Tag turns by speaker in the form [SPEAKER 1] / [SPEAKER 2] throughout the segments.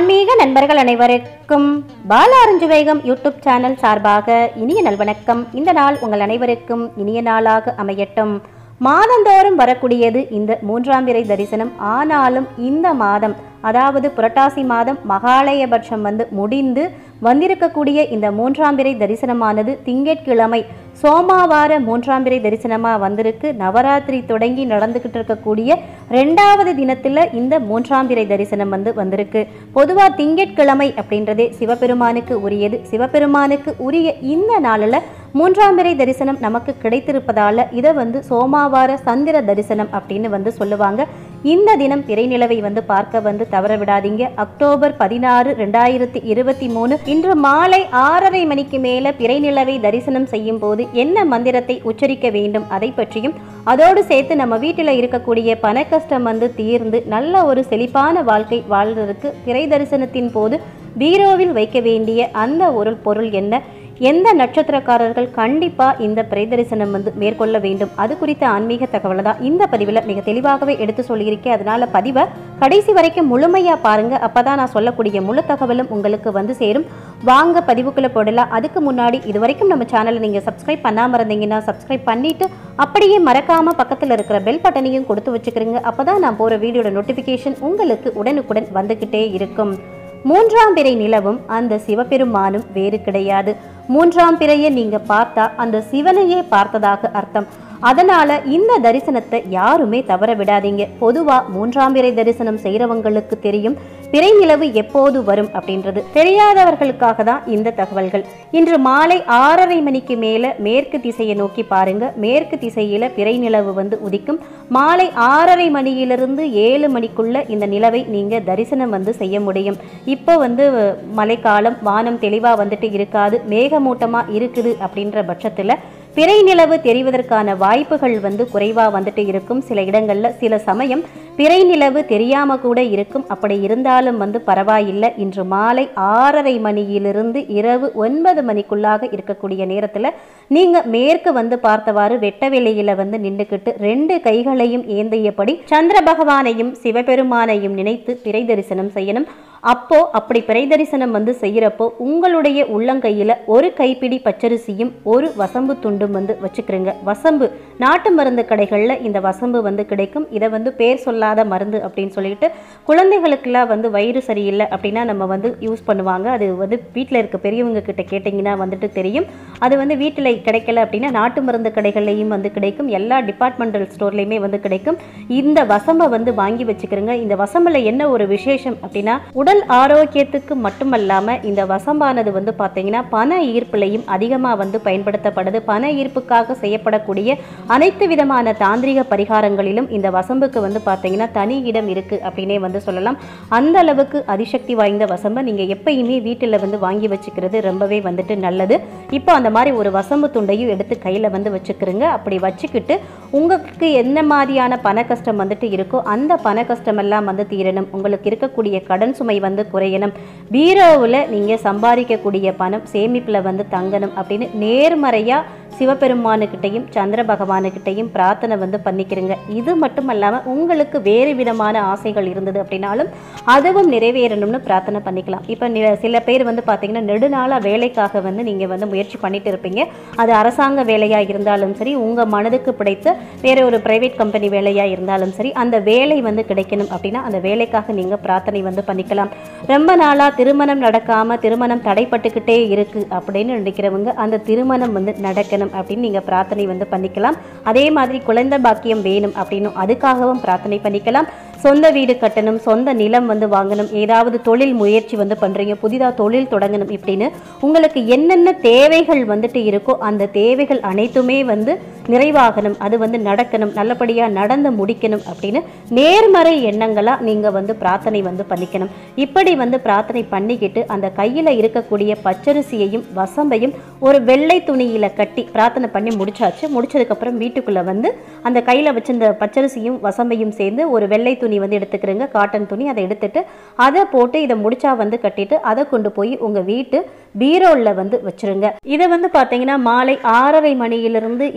[SPEAKER 1] ஆன்மீக நண்பர்கள் அனைவருக்கும் பால வேகம் யூடியூப் சேனல் சார்பாக இனிய நல்வணக்கம் இந்த நாள் உங்கள் அனைவருக்கும் இனிய நாளாக அமையட்டும் மாதந்தோறும் வரக்கூடியது இந்த மூன்றாம் பிறை தரிசனம் ஆனாலும் இந்த மாதம் அதாவது புரட்டாசி மாதம் மகாலயபட்சம் வந்து முடிந்து வந்திருக்கக்கூடிய இந்த மூன்றாம் பிறை தரிசனமானது திங்கட்கிழமை சோமாவார மூன்றாம் பிறை தரிசனமா வந்திருக்கு நவராத்திரி தொடங்கி நடந்துகிட்டு இருக்கக்கூடிய ரெண்டாவது தினத்துல இந்த மூன்றாம் பிறை தரிசனம் வந்து வந்திருக்கு பொதுவா திங்கட்கிழமை அப்படின்றதே சிவபெருமானுக்கு உரியது சிவபெருமானுக்கு உரிய இந்த நாளில் மூன்றாம் பிறை தரிசனம் நமக்கு கிடைத்திருப்பதால இதை வந்து சோமாவார சந்திர தரிசனம் அப்படின்னு வந்து சொல்லுவாங்க இந்த தினம் பிறை நிலவை வந்து பார்க்க வந்து தவற விடாதீங்க அக்டோபர் பதினாறு ரெண்டாயிரத்தி இருபத்தி மூணு இன்று மாலை ஆறரை மணிக்கு மேல பிறை நிலவை தரிசனம் செய்யும் போது என்ன மந்திரத்தை உச்சரிக்க வேண்டும் அதை பற்றியும் அதோடு சேர்த்து நம்ம வீட்டில் இருக்கக்கூடிய பண கஷ்டம் வந்து தீர்ந்து நல்ல ஒரு செழிப்பான வாழ்க்கை வாழ்றதுக்கு பிறை தரிசனத்தின் போது பீரோவில் வைக்க வேண்டிய அந்த ஒரு பொருள் என்ன எந்த நட்சத்திரக்காரர்கள் கண்டிப்பா இந்த பிறை தரிசனம் வந்து மேற்கொள்ள வேண்டும் அது குறித்த ஆன்மீக தகவலை தான் இந்த பதிவில் மிக தெளிவாகவே எடுத்து சொல்லியிருக்கேன் அதனால பதிவை கடைசி வரைக்கும் முழுமையா பாருங்க அப்பதான் நான் சொல்லக்கூடிய முழு தகவலும் உங்களுக்கு வந்து சேரும் வாங்க பதிவுக்குள்ள போடலாம் அதுக்கு முன்னாடி இது வரைக்கும் நம்ம சேனலை நீங்க சப்ஸ்கிரைப் பண்ணாம இருந்தீங்கன்னா சப்ஸ்கிரைப் பண்ணிட்டு அப்படியே மறக்காம பக்கத்துல இருக்கிற பெல் பட்டனையும் கொடுத்து வச்சுக்கிறீங்க அப்பதான் நான் போற வீடியோட நோட்டிபிகேஷன் உங்களுக்கு உடனுக்குடன் வந்துகிட்டே இருக்கும் மூன்றாம் பிறை நிலவும் அந்த சிவபெருமானும் வேறு கிடையாது மூன்றாம் பிறையை நீங்க பார்த்தா அந்த சிவனையே பார்த்ததாக அர்த்தம் அதனால இந்த தரிசனத்தை யாருமே தவற விடாதீங்க பொதுவா மூன்றாம் பிறை தரிசனம் செய்யறவங்களுக்கு தெரியும் பிறை நிலவு எப்போது வரும் அப்படின்றது தெரியாதவர்களுக்காக தான் இந்த தகவல்கள் இன்று மாலை ஆறரை மணிக்கு மேல மேற்கு திசையை நோக்கி பாருங்க மேற்கு திசையில பிறை நிலவு வந்து உதிக்கும் மாலை ஆறரை மணியிலிருந்து ஏழு மணிக்குள்ள இந்த நிலவை நீங்க தரிசனம் வந்து செய்ய முடியும் இப்போ வந்து மழைக்காலம் வானம் தெளிவா வந்துட்டு இருக்காது மேகமூட்டமா இருக்குது அப்படின்ற பட்சத்துல பிறை நிலவு தெரிவதற்கான வாய்ப்புகள் வந்து குறைவா வந்துட்டு இருக்கும் சில இடங்கள்ல சில சமயம் பிறை நிலவு தெரியாம கூட இருக்கும் அப்படி இருந்தாலும் வந்து பரவாயில்லை இன்று மாலை ஆறரை மணியிலிருந்து இரவு ஒன்பது மணிக்குள்ளாக இருக்கக்கூடிய நேரத்துல நீங்க மேற்கு வந்து பார்த்தவாறு வெட்ட வெளியில வந்து நின்றுக்கிட்டு ரெண்டு கைகளையும் ஏந்தியபடி சந்திர பகவானையும் சிவபெருமானையும் நினைத்து பிறை தரிசனம் செய்யணும் அப்போ அப்படி பிறை தரிசனம் வந்து செய்யறப்போ உங்களுடைய உள்ளங்கையில ஒரு கைப்பிடி பச்சரிசியும் ஒரு வசம்பு துண்டும் வந்து வச்சுக்கிறீங்க வசம்பு நாட்டு மருந்து கடைகள்ல இந்த வசம்பு வந்து கிடைக்கும் இதை வந்து பேர் சொல்லாத மருந்து அப்படின்னு சொல்லிட்டு குழந்தைகளுக்கெல்லாம் வந்து வயிறு சரியில்லை அப்படின்னா நம்ம வந்து யூஸ் பண்ணுவாங்க அது வந்து வீட்டில் இருக்க பெரியவங்க கிட்ட கேட்டிங்கன்னா வந்துட்டு தெரியும் அது வந்து வீட்டில் கிடைக்கல அப்படின்னா நாட்டு மருந்து கடைகள்லையும் வந்து கிடைக்கும் எல்லா டிபார்ட்மெண்டல் ஸ்டோர்லையுமே வந்து கிடைக்கும் இந்த வசம்பை வந்து வாங்கி வச்சுக்கிறோங்க இந்த வசம்பில் என்ன ஒரு விசேஷம் அப்படின்னா உடல் ஆரோக்கியத்துக்கு மட்டுமல்லாம இந்த வசம்பானது வந்து பார்த்தீங்கன்னா பண ஈர்ப்புலையும் அதிகமாக வந்து பயன்படுத்தப்படுது பண ஈர்ப்புக்காக செய்யப்படக்கூடிய அனைத்து விதமான தாந்திரிக பரிகாரங்களிலும் இந்த வசம்புக்கு வந்து பார்த்தீங்கன்னா தனி இடம் இருக்கு அப்படின்னே வந்து சொல்லலாம் அந்த அளவுக்கு அதிசக்தி வாய்ந்த வசம்பை நீங்க எப்பயுமே வீட்டில் வந்து வாங்கி வச்சுக்கிறது ரொம்பவே வந்துட்டு நல்லது இப்போ அந்த மாதிரி ஒரு வசம்பு துண்டையும் எடுத்து கையில் வந்து வச்சுக்கிறோங்க அப்படி வச்சுக்கிட்டு உங்களுக்கு என்ன மாதிரியான பண கஷ்டம் வந்துட்டு இருக்கோ அந்த பண கஷ்டம் எல்லாம் வந்து தீரணும் உங்களுக்கு இருக்கக்கூடிய கடன் சுமை வந்து குறையணும் பீரோவில் நீங்கள் சம்பாதிக்கக்கூடிய பணம் சேமிப்பில் வந்து தங்கணும் அப்படின்னு நேர்மறையாக சிவபெருமானுக்கிட்டையும் சந்திர பகவானுக்கிட்டையும் பிரார்த்தனை வந்து பண்ணிக்கிறங்க இது மட்டும் இல்லாமல் உங்களுக்கு வேறு விதமான ஆசைகள் இருந்தது அப்படின்னாலும் அதுவும் நிறைவேறணும்னு பிரார்த்தனை பண்ணிக்கலாம் இப்போ சில பேர் வந்து பார்த்தீங்கன்னா நெடுநாளாக வேலைக்காக வந்து நீங்கள் வந்து முயற்சி பண்ணிட்டு இருப்பீங்க அது அரசாங்க வேலையாக இருந்தாலும் சரி உங்கள் மனதுக்கு பிடித்த வேற ஒரு பிரைவேட் கம்பெனி வேலையாக இருந்தாலும் சரி அந்த வேலை வந்து கிடைக்கணும் அப்படின்னா அந்த வேலைக்காக நீங்கள் பிரார்த்தனை வந்து பண்ணிக்கலாம் ரொம்ப நாளாக திருமணம் நடக்காமல் திருமணம் தடைப்பட்டுக்கிட்டே இருக்கு அப்படின்னு நினைக்கிறவங்க அந்த திருமணம் வந்து நடக்கணும் அப்படின்னு நீங்கள் பிரார்த்தனை வந்து பண்ணிக்கலாம் அதே மாதிரி குழந்தை பாக்கியம் வேணும் அப்படின்னு அதுக்காகவும் பிரார்த்தனை பண்ணிக்கலாம் சொந்த வீடு கட்டணும் சொந்த நிலம் வந்து வாங்கணும் ஏதாவது தொழில் முயற்சி வந்து பண்ணுறீங்க புதிதாக தொழில் தொடங்கணும் இப்படின்னு உங்களுக்கு என்னென்ன தேவைகள் வந்துட்டு இருக்கோ அந்த தேவைகள் அனைத்துமே வந்து நிறைவாகணும் அது வந்து நடக்கணும் நல்லபடியாக நடந்து முடிக்கணும் அப்படின்னு நேர்மறை எண்ணங்களாக நீங்கள் வந்து பிரார்த்தனை வந்து பண்ணிக்கணும் இப்படி வந்து பிரார்த்தனை பண்ணிக்கிட்டு அந்த கையில் இருக்கக்கூடிய பச்சரிசியையும் வசம்பையும் ஒரு வெள்ளை துணியில் கட்டி பிரார்த்தனை பண்ணி முடிச்சாச்சு முடிச்சதுக்கப்புறம் வீட்டுக்குள்ளே வந்து அந்த கையில் வச்சிருந்த பச்சரிசியும் வசம்பையும் சேர்ந்து ஒரு வெள்ளை துணி வந்து எடுத்துக்கிறேங்க காட்டன் துணி அதை எடுத்துட்டு அதை போட்டு இதை முடிச்சா வந்து கட்டிட்டு அதை கொண்டு போய் உங்கள் வீட்டு பீரோவில் வந்து வச்சிருங்க இதை வந்து பார்த்தீங்கன்னா மாலை ஆறரை மணியிலிருந்து ஏழே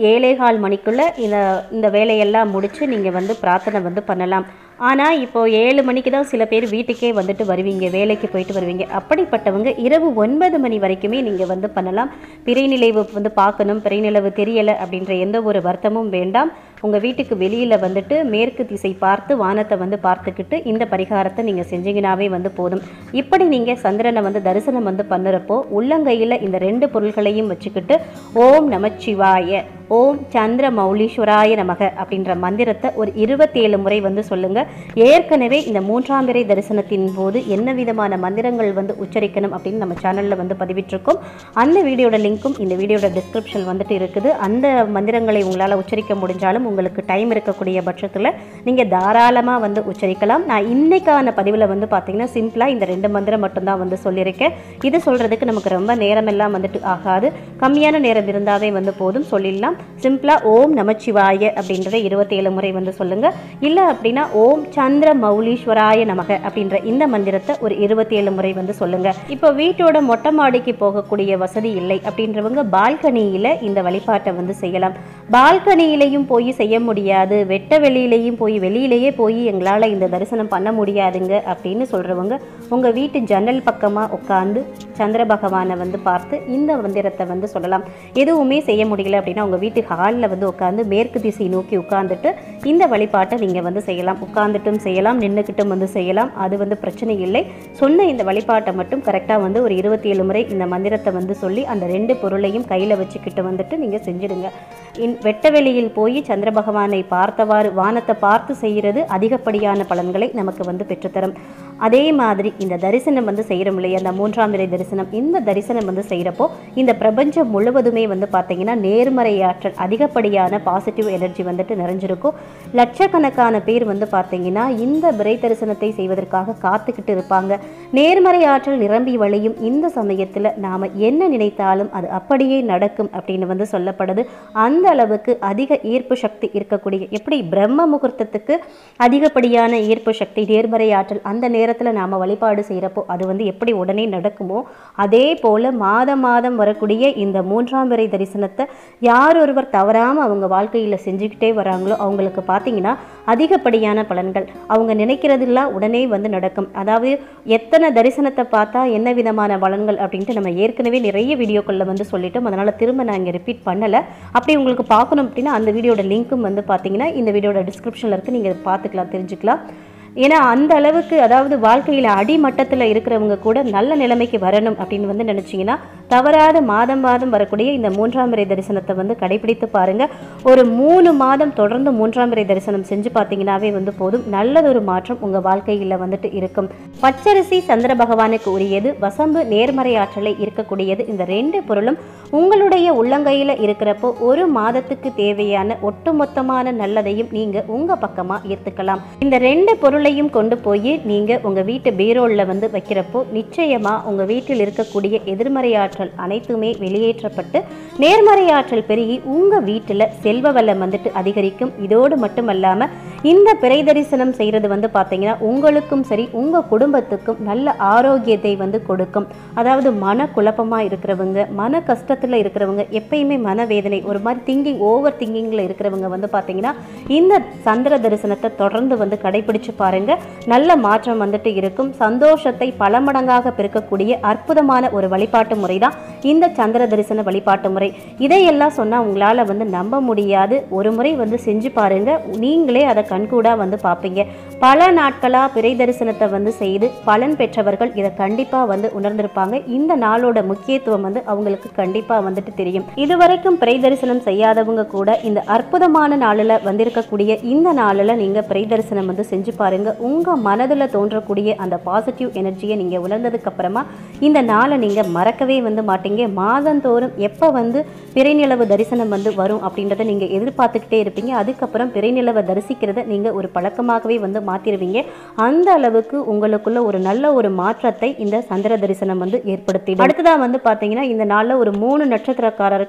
[SPEAKER 1] கால் மணிக்குள்ளே இந்த இந்த வேலையெல்லாம் முடித்து நீங்கள் வந்து பிரார்த்தனை வந்து பண்ணலாம் ஆனால் இப்போ ஏழு மணிக்கு தான் சில பேர் வீட்டுக்கே வந்துட்டு வருவீங்க வேலைக்கு போயிட்டு வருவீங்க அப்படிப்பட்டவங்க இரவு ஒன்பது மணி வரைக்குமே நீங்கள் வந்து பண்ணலாம் பிறைநிலைவு வந்து பார்க்கணும் பிறைநிலவு தெரியலை அப்படின்ற எந்த ஒரு வருத்தமும் வேண்டாம் உங்கள் வீட்டுக்கு வெளியில் வந்துட்டு மேற்கு திசை பார்த்து வானத்தை வந்து பார்த்துக்கிட்டு இந்த பரிகாரத்தை நீங்கள் செஞ்சீங்கனாவே வந்து போதும் இப்படி நீங்கள் சந்திரனை வந்து தரிசனம் வந்து பண்ணுறப்போ உள்ளங்கையில் இந்த ரெண்டு பொருள்களையும் வச்சுக்கிட்டு ஓம் நமச்சிவாய ஓம் சந்திர மௌலீஸ்வராய நமக அப்படின்ற மந்திரத்தை ஒரு இருபத்தேழு முறை வந்து சொல்லுங்க ஏற்கனவே இந்த மூன்றாம் பிறை தரிசனத்தின் போது என்ன விதமான மந்திரங்கள் வந்து உச்சரிக்கணும் அப்படின்னு நம்ம சேனலில் வந்து பதிவிட்டிருக்கோம் அந்த வீடியோட லிங்க்கும் இந்த வீடியோட டிஸ்கிரிப்ஷன் வந்துட்டு இருக்குது அந்த மந்திரங்களை உங்களால் உச்சரிக்க முடிஞ்சாலும் உங்களுக்கு டைம் இருக்கக்கூடிய பட்சத்தில் நீங்கள் தாராளமாக வந்து உச்சரிக்கலாம் நான் இன்னைக்கான பதிவில் வந்து பார்த்தீங்கன்னா சிம்பிளாக இந்த ரெண்டு மந்திரம் மட்டும்தான் வந்து சொல்லியிருக்கேன் இது சொல்கிறதுக்கு நமக்கு ரொம்ப நேரமெல்லாம் வந்துட்டு ஆகாது கம்மியான நேரம் இருந்தாவே வந்து போதும் சொல்லிடலாம் சிம்பிளாக ஓம் நமச்சிவாய அப்படின்றத இருபத்தேழு முறை வந்து சொல்லுங்கள் இல்லை அப்படின்னா ஓம் சந்திர மௌலீஸ்வராய நமக அப்படின்ற இந்த மந்திரத்தை ஒரு இருபத்தேழு முறை வந்து சொல்லுங்கள் இப்போ வீட்டோட மொட்டை மாடிக்கு போகக்கூடிய வசதி இல்லை அப்படின்றவங்க பால்கனியில் இந்த வழிபாட்டை வந்து செய்யலாம் பால்கனியிலையும் போய் செய்ய முடியாது வெட்ட வெளியிலையும் போய் வெளியிலேயே போய் எங்களால் இந்த தரிசனம் பண்ண முடியாதுங்க அப்படின்னு சொல்கிறவங்க உங்கள் வீட்டு ஜன்னல் பக்கமாக உட்காந்து சந்திர பகவானை வந்து பார்த்து இந்த மந்திரத்தை வந்து சொல்லலாம் எதுவுமே செய்ய முடியல அப்படின்னா உங்கள் வீட்டு ஹாலில் வந்து உட்காந்து மேற்கு திசை நோக்கி உட்காந்துட்டு இந்த வழிபாட்டை நீங்கள் வந்து செய்யலாம் உட்காந்துட்டும் செய்யலாம் நின்றுக்கிட்டும் வந்து செய்யலாம் அது வந்து பிரச்சனை இல்லை சொன்ன இந்த வழிபாட்டை மட்டும் கரெக்டாக வந்து ஒரு இருபத்தி ஏழு முறை இந்த மந்திரத்தை வந்து சொல்லி அந்த ரெண்டு பொருளையும் கையில் வச்சுக்கிட்டு வந்துட்டு நீங்கள் செஞ்சிடுங்க இன் வெட்டவெளியில் போய் சந்திர பகவானை பார்த்தவாறு வானத்தை பார்த்து செய்கிறது அதிகப்படியான பலன்களை நமக்கு வந்து பெற்றுத்தரும் அதே மாதிரி இந்த தரிசனம் வந்து செய்கிறோம் இல்லையா அந்த மூன்றாம் நிலை தரிசனம் இந்த தரிசனம் வந்து செய்கிறப்போ இந்த பிரபஞ்சம் முழுவதுமே வந்து பார்த்தீங்கன்னா நேர்மறை ஆற்றல் அதிகப்படியான பாசிட்டிவ் எனர்ஜி வந்துட்டு நிறைஞ்சிருக்கும் லட்சக்கணக்கான பேர் வந்து பார்த்தீங்கன்னா இந்த பிறை தரிசனத்தை செய்வதற்காக காத்துக்கிட்டு இருப்பாங்க நேர்மறை ஆற்றல் நிரம்பி வழியும் இந்த சமயத்தில் நாம் என்ன நினைத்தாலும் அது அப்படியே நடக்கும் அப்படின்னு வந்து சொல்லப்படுது அந்த அளவுக்கு அதிக ஈர்ப்பு சக்தி இருக்கக்கூடிய எப்படி பிரம்ம முகூர்த்தத்துக்கு அதிகப்படியான ஈர்ப்பு சக்தி நேர்மறை ஆற்றல் அந்த நேரத்தில் நாம் வழிபாடு செய்கிறப்போ அது வந்து எப்படி உடனே நடக்குமோ அதே போல் மாதம் மாதம் வரக்கூடிய இந்த மூன்றாம் பிறை தரிசனத்தை யார் ஒருவர் தவறாமல் அவங்க வாழ்க்கையில் செஞ்சுக்கிட்டே வராங்களோ அவங்களுக்கு பார்த்தீங்கன்னா அதிகப்படியான பலன்கள் அவங்க நினைக்கிறதெல்லாம் உடனே வந்து நடக்கும் அதாவது எத்தனை தரிசனத்தை பார்த்தா என்ன விதமான பலன்கள் அப்படின்ட்டு நம்ம ஏற்கனவே நிறைய வீடியோக்களில் வந்து சொல்லிட்டோம் அதனால் திரும்ப நான் இங்கே ரிப்பீட் பண்ணலை அப்படி உங்களுக்கு பார்க்கணும் அப்படின்னா அந்த வீடியோட லிங்க்கும் வந்து பார்த்தீங்கன்னா இந்த வீடியோட டிஸ்கிரிப்ஷனில் இருக்குது நீங்கள் பார்த்துக்கலாம் தெரிஞ்சுக்கலாம் ஏன்னா அந்த அளவுக்கு அதாவது வாழ்க்கையில் அடிமட்டத்தில் இருக்கிறவங்க கூட நல்ல நிலைமைக்கு வரணும் அப்படின்னு வந்து நினச்சிங்கன்னா தவறாத மாதம் மாதம் வரக்கூடிய இந்த மூன்றாம் பிறை தரிசனத்தை வந்து கடைபிடித்து பாருங்கள் ஒரு மூணு மாதம் தொடர்ந்து மூன்றாம் பிறை தரிசனம் செஞ்சு பார்த்தீங்கன்னாவே வந்து போதும் நல்லதொரு மாற்றம் உங்கள் வாழ்க்கையில் வந்துட்டு இருக்கும் பச்சரிசி சந்திர பகவானுக்கு உரியது வசம்பு நேர்மறை ஆற்றலை இருக்கக்கூடியது இந்த ரெண்டு பொருளும் உங்களுடைய உள்ளங்கையில் இருக்கிறப்போ ஒரு மாதத்துக்கு தேவையான ஒட்டுமொத்தமான நல்லதையும் நீங்கள் உங்கள் பக்கமாக ஈர்த்துக்கலாம் இந்த ரெண்டு பொருளையும் கொண்டு போய் நீங்கள் உங்கள் வீட்டு பீரோலில் வந்து வைக்கிறப்போ நிச்சயமாக உங்கள் வீட்டில் இருக்கக்கூடிய எதிர்மறை ஆற்றல் அனைத்துமே வெளியேற்றப்பட்டு நேர்மறை ஆற்றல் பெருகி உங்கள் வீட்டில் செல்வ வளம் வந்துட்டு அதிகரிக்கும் இதோடு மட்டுமல்லாமல் இந்த பிறை தரிசனம் செய்கிறது வந்து பார்த்தீங்கன்னா உங்களுக்கும் சரி உங்கள் குடும்பத்துக்கும் நல்ல ஆரோக்கியத்தை வந்து கொடுக்கும் அதாவது மன குழப்பமாக இருக்கிறவங்க மன கஷ்டத்தில் இருக்கிறவங்க எப்பயுமே மனவேதனை ஒரு மாதிரி திங்கிங் ஓவர் திங்கிங்கில் இருக்கிறவங்க வந்து பார்த்தீங்கன்னா இந்த சந்திர தரிசனத்தை தொடர்ந்து வந்து கடைபிடிச்சு பாருங்க நல்ல மாற்றம் வந்துட்டு இருக்கும் சந்தோஷத்தை பல மடங்காக பெருக்கக்கூடிய அற்புதமான ஒரு வழிபாட்டு முறை தான் இந்த சந்திர தரிசன வழிபாட்டு முறை இதையெல்லாம் சொன்னால் உங்களால் வந்து நம்ப முடியாது ஒரு முறை வந்து செஞ்சு பாருங்க நீங்களே அதை கண்கூடாக வந்து பார்ப்பீங்க பல நாட்களாக பிறை தரிசனத்தை வந்து செய்து பலன் பெற்றவர்கள் இதை கண்டிப்பாக வந்து உணர்ந்திருப்பாங்க இந்த நாளோட முக்கியத்துவம் வந்து அவங்களுக்கு கண்டிப்பாக வந்துட்டு தெரியும் இதுவரைக்கும் பிறை தரிசனம் செய்யாதவங்க கூட இந்த அற்புதமான நாளில் வந்திருக்கக்கூடிய இந்த நாளில் நீங்கள் பிறை தரிசனம் வந்து செஞ்சு பாருங்க உங்கள் மனதில் தோன்றக்கூடிய அந்த பாசிட்டிவ் எனர்ஜியை நீங்கள் உணர்ந்ததுக்கு அப்புறமா இந்த நாளை நீங்கள் மறக்கவே வந்து மாட்டீங்க மாதந்தோறும் எப்போ வந்து பிறைநிலவு தரிசனம் வந்து வரும் அப்படின்றத நீங்கள் எதிர்பார்த்துக்கிட்டே இருப்பீங்க அதுக்கப்புறம் பிறைநிலவை தரிசிக்கிறத நீங்கள் ஒரு பழக்கமாகவே வந்து மாற்றிடுவீங்க அந்த அளவுக்கு உங்களுக்குள்ள ஒரு நல்ல ஒரு மாற்றத்தை இந்த சந்திர தரிசனம் வந்து ஏற்படுத்திடும் அடுத்ததாக வந்து பார்த்தீங்கன்னா இந்த நாளில் ஒரு மூணு நட்சத்திரக்காரர்கள்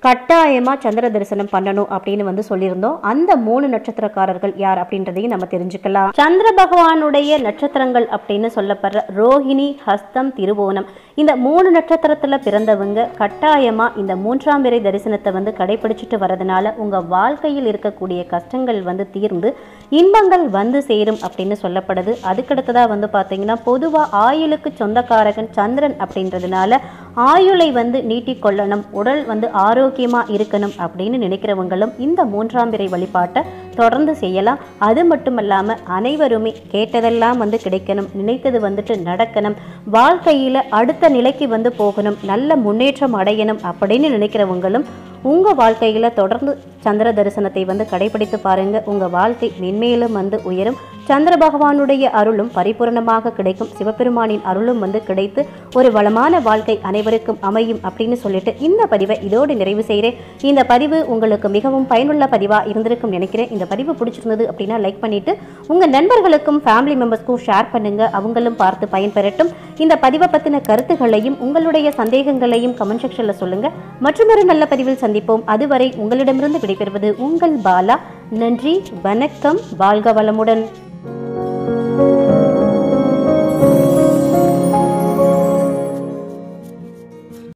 [SPEAKER 1] கட்டாயமாக சந்திர தரிசனம் பண்ணணும் அப்படின்னு வந்து சொல்லியிருந்தோம் அந்த மூணு நட்சத்திரக்காரர்கள் யார் அப்படின்றதையும் நம்ம தெரிஞ்சுக்கலாம் சந்திர பகவானுடைய நட்சத்திரங்கள் அப்படின்னு சொல்லப்படுற ரோஹிணி ஹஸ்தம் திருவோணம் இந்த மூணு நட்சத்திரத்தில் பிறந்தவங்க கட்டாயமாக இந்த மூன்றாம் பிறை தரிசனத்தை வந்து கடைபிடிச்சிட்டு வரதுனால உங்கள் வாழ்க்கையில் இருக்கக்கூடிய கஷ்டங்கள் வந்து தீர்ந்து இன்பங்கள் வந்து சேரும் அப்படின்னு சொல்லப்படுது அதுக்கடுத்ததாக வந்து பார்த்தீங்கன்னா பொதுவாக ஆயுளுக்கு சொந்தக்காரகன் சந்திரன் அப்படின்றதுனால ஆயுளை வந்து நீட்டிக்கொள்ளணும் உடல் வந்து ஆரோக்கியமாக இருக்கணும் அப்படின்னு நினைக்கிறவங்களும் இந்த மூன்றாம் பிறை வழிபாட்டை தொடர்ந்து செய்யலாம் அது மட்டும் இல்லாமல் அனைவருமே கேட்டதெல்லாம் வந்து கிடைக்கணும் நினைத்தது வந்துட்டு நடக்கணும் வாழ்க்கையில் அடுத்த நிலைக்கு வந்து போகணும் நல்ல முன்னேற்றம் அடையணும் அப்படின்னு நினைக்கிறவங்களும் உங்கள் வாழ்க்கையில் தொடர்ந்து சந்திர தரிசனத்தை வந்து கடைபிடித்து பாருங்க உங்கள் வாழ்க்கை மென்மேலும் வந்து உயரும் சந்திர பகவானுடைய அருளும் பரிபூரணமாக கிடைக்கும் சிவபெருமானின் அருளும் வந்து கிடைத்து ஒரு வளமான வாழ்க்கை அனைவருக்கும் அமையும் அப்படின்னு சொல்லிட்டு இந்த பதிவை இதோடு நிறைவு செய்கிறேன் இந்த பதிவு உங்களுக்கு மிகவும் பயனுள்ள பதிவாக இருந்திருக்கும் நினைக்கிறேன் இந்த பதிவு பிடிச்சிருந்தது அப்படின்னா லைக் பண்ணிட்டு உங்கள் நண்பர்களுக்கும் ஃபேமிலி மெம்பர்ஸ்க்கும் ஷேர் பண்ணுங்க அவங்களும் பார்த்து பயன்பெறட்டும் இந்த பதிவை பற்றின கருத்துகளையும் உங்களுடைய சந்தேகங்களையும் கமெண்ட் செக்ஷனில் சொல்லுங்க மற்றொரு நல்ல பதிவில் சந்திப்போம் அதுவரை உங்களிடமிருந்து விடைபெறுவது உங்கள் பாலா நன்றி வணக்கம் வாழ்க வளமுடன்